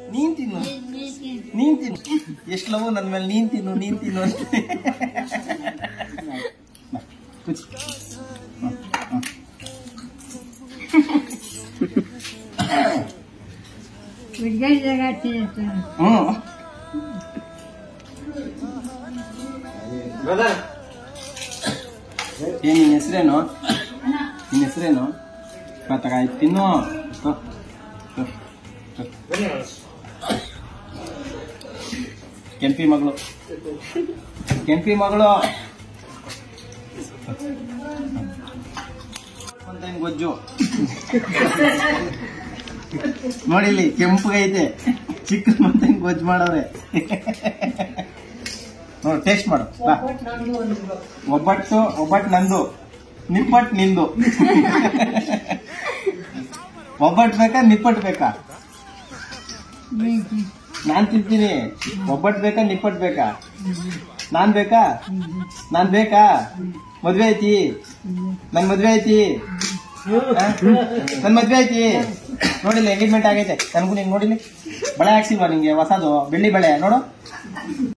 ನೀನ್ ತಿನ್ನು ನೀನ್ ತಿನ್ನು ಎಷ್ಟು ಲವ್ ನನ್ನ ಮೇಲೆ ನೀನ್ ತಿನ್ನು ನೀನ್ ತಿನ್ನು ಅಂತ ಬಾ, ಕೂತ್ಕೊ. ಹ್ಮ್, ಹ್ಮ್. ಹ್ಮ್ ಏ ನಿನ್ನ ಹೆಸರೇನು ನಿನ್ನ ಹೆಸರೇನು ತಗಾಯ್ತು ತಿನ್ನು ತಗೋ. ತಗೋ. ತಗೋ. ಕೆಂಪಿ ಮಗಳು ಕೆಂಪಿ ಮಗಳು ಅಂತ ಹಿಂಗ್ ಗೊಜ್ಜು ನೋಡಿಲಿ ಕೆಂಪಗೈತೆ ಚಿಕ್ಕ ಮತ್ತೆ ಹಿಂಗ್ ಗೊಜ್ಜು ಮಾಡವ್ರೆ ನೋಡಿ ಟೇಸ್ಟ್ ಮಾಡು ಬಾ ಒಬ್ಬಟ್ಟು ಒಬ್ಬಟ್ಟು ನಂದು ನಿಪ್ಪಟ್ಟು ನಿಂದು ಒಬ್ಬಟ್ಟು ಬೇಕಾ ನಿಪ್ಪಟ್ಟು ಬೇಕಾ ನಾನ್ ತಿಂತೀನಿ ಒಬ್ಬಟ್ಟು ಬೇಕಾ ನಿಪ್ಪಟ್ಟು ಬೇಕಾ ನಾನ್ ಬೇಕಾ ನಾನ್ ಬೇಕಾ ಮದ್ವೆ ಐತಿ ನನ್ ಮದ್ವೆ ಐತಿ ಆ? ನನ್ ಮದ್ವೆ ಐತಿ ನೋಡಿಲ್ಲ ಎಂಗೇಜ್ಮೆಂಟ್ ಆಗೈತೆ ನನ್ಗೂ ನೀನ್ ನೋಡಿಲಿ ಬಳೆ ಹಾಕ್ಸಿಲ್ವಾ ನಿಂಗೆ ಹೊಸದು ಬೆಳ್ಳಿ ಬಳೆ ನೋಡು